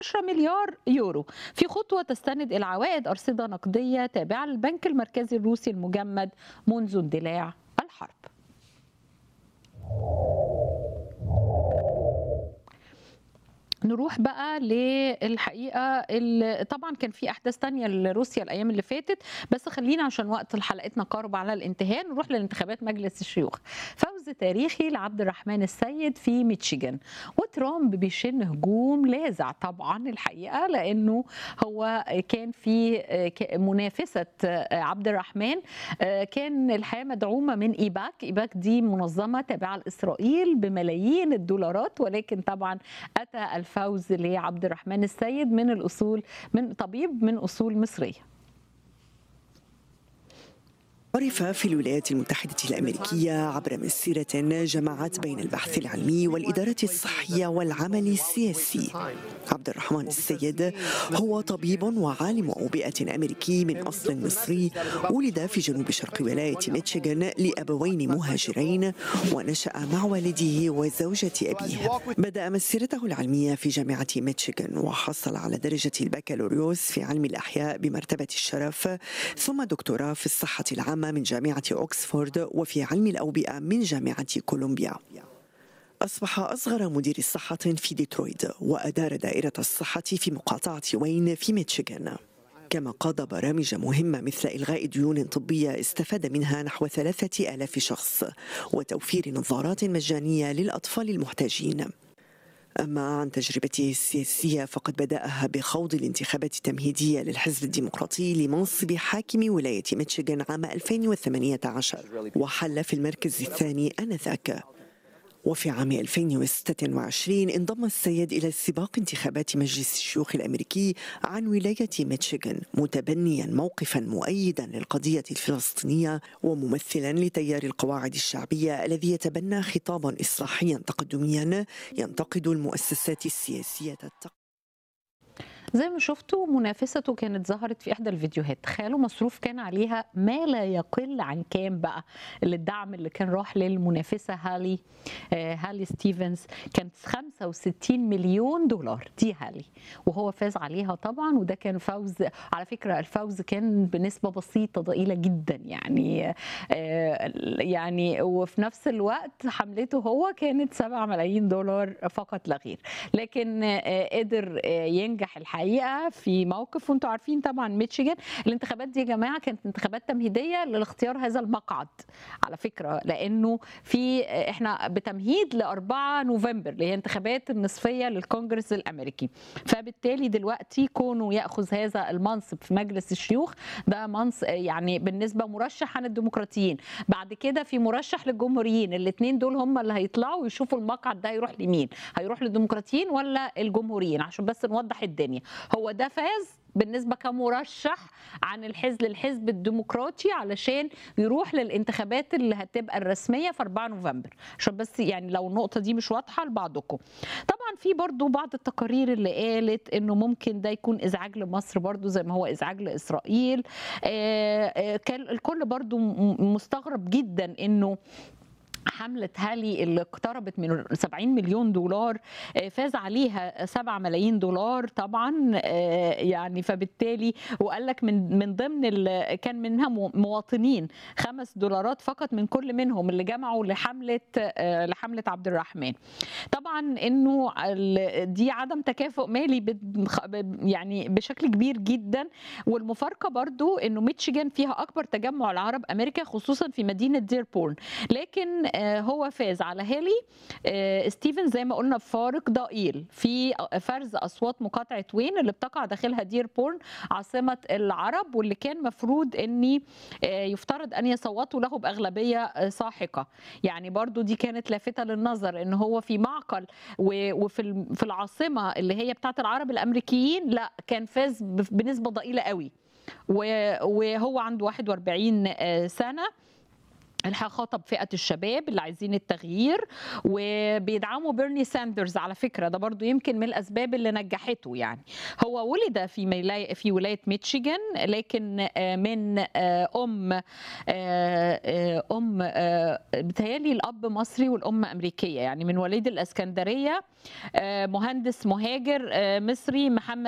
10 مليار يورو في خطوة تستند إلى عوائد أرصدة نقدية تابعة للبنك المركزي الروسي المجمد منذ اندلاع الحرب نروح بقى للحقيقه ال- طبعا كان في احداث تانية لروسيا الايام اللي فاتت بس خلينا عشان وقت حلقتنا قارب على الانتهاء نروح لانتخابات مجلس الشيوخ فوز تاريخي لعبد الرحمن السيد في ميتشيغان وترامب بيشن هجوم لاذع طبعا الحقيقه لانه هو كان في ك- منافسه عبد الرحمن كان الحقيقه مدعومه من ايباك ايباك دي منظمه تابعه لاسرائيل بملايين الدولارات ولكن طبعا اتى الفوز لعبد الرحمن السيد من الاصول من طبيب من اصول مصريه عرف في الولايات المتحدة الأمريكية عبر مسيرة جمعت بين البحث العلمي والإدارة الصحية والعمل السياسي عبد الرحمن السيد هو طبيب وعالم أوبئة أمريكي من أصل مصري ولد في جنوب شرق ولاية ميتشيغان لأبوين مهاجرين ونشأ مع والده وزوجة أبيه بدأ مسيرته العلمية في جامعة ميتشيغان وحصل على درجة البكالوريوس في علم الأحياء بمرتبة الشرف ثم دكتوراه في الصحة العامة من جامعة أوكسفورد وفي علم الأوبئة من جامعة كولومبيا أصبح أصغر مدير صحة في ديترويت وأدار دائرة الصحة في مقاطعة وين في ميتشيغان كما قاد برامج مهمة مثل إلغاء ديون طبية استفاد منها نحو ثلاثة آلاف شخص وتوفير نظارات مجانية للأطفال المحتاجين أما عن تجربته السياسية فقد بدأها بخوض الانتخابات التمهيدية للحزب الديمقراطي لمنصب حاكم ولاية ميتشيغان عام 2018 وحل في المركز الثاني آنذاك وفي عام 2026 انضم السيد إلى سباق انتخابات مجلس الشيوخ الأمريكي عن ولاية ميتشيغان متبنيا موقفا مؤيدا للقضية الفلسطينية وممثلا لتيار القواعد الشعبية الذي يتبنى خطابا إصلاحيا تقدميا ينتقد المؤسسات السياسية التق... زي ما شفتوا منافسته كانت ظهرت في احدى الفيديوهات تخيلوا مصروف كان عليها ما لا يقل عن كام بقى الدعم اللي كان راح للمنافسه هالي آه هالي ستيفنز كانت 65 مليون دولار دي هالي وهو فاز عليها طبعا وده كان فوز على فكره الفوز كان بنسبه بسيطه ضئيله جدا يعني آه يعني وفي نفس الوقت حملته هو كانت 7 ملايين دولار فقط لا غير لكن آه قدر آه ينجح الحقيقه الحقيقه في موقف وانتم عارفين طبعا ميتشيغان الانتخابات دي يا جماعه كانت انتخابات تمهيديه لاختيار هذا المقعد على فكره لانه في احنا بتمهيد ل 4 نوفمبر اللي هي انتخابات النصفيه للكونجرس الامريكي فبالتالي دلوقتي كونه ياخذ هذا المنصب في مجلس الشيوخ ده منصب يعني بالنسبه مرشح عن الديمقراطيين بعد كده في مرشح للجمهوريين الاثنين دول هم اللي هيطلعوا يشوفوا المقعد ده هيروح لمين هيروح للديمقراطيين ولا الجمهوريين عشان بس نوضح الدنيا هو ده فاز بالنسبه كمرشح عن الحزب للحزب الديمقراطي علشان يروح للانتخابات اللي هتبقى الرسميه في 4 نوفمبر عشان بس يعني لو النقطه دي مش واضحه لبعضكم طبعا في برضو بعض التقارير اللي قالت انه ممكن ده يكون ازعاج لمصر برضو زي ما هو ازعاج لاسرائيل كان الكل برضو مستغرب جدا انه حملة هالي اللي اقتربت من 70 مليون دولار فاز عليها 7 ملايين دولار طبعا يعني فبالتالي وقال لك من من ضمن كان منها مواطنين خمس دولارات فقط من كل منهم اللي جمعوا لحملة لحملة عبد الرحمن طبعا انه دي عدم تكافؤ مالي يعني بشكل كبير جدا والمفارقة برضو انه ميتشيغان فيها اكبر تجمع العرب امريكا خصوصا في مدينة ديربورن لكن هو فاز على هيلي ستيفن زي ما قلنا بفارق ضئيل في فرز اصوات مقاطعه وين اللي بتقع داخلها ديربورن عاصمه العرب واللي كان مفروض اني يفترض ان يصوتوا له باغلبيه ساحقه يعني برضو دي كانت لافته للنظر ان هو في معقل وفي في العاصمه اللي هي بتاعه العرب الامريكيين لا كان فاز بنسبه ضئيله قوي وهو عنده 41 سنه الحقيقه خاطب فئه الشباب اللي عايزين التغيير وبيدعموا بيرني ساندرز على فكره ده برضو يمكن من الاسباب اللي نجحته يعني هو ولد في ميلا- في ولايه ميتشيغان لكن آه، من آه، ام آه، آه، ام آه، بتهيالي الاب مصري والام امريكيه يعني من وليد الاسكندريه آه، مهندس مهاجر آه، مصري محمد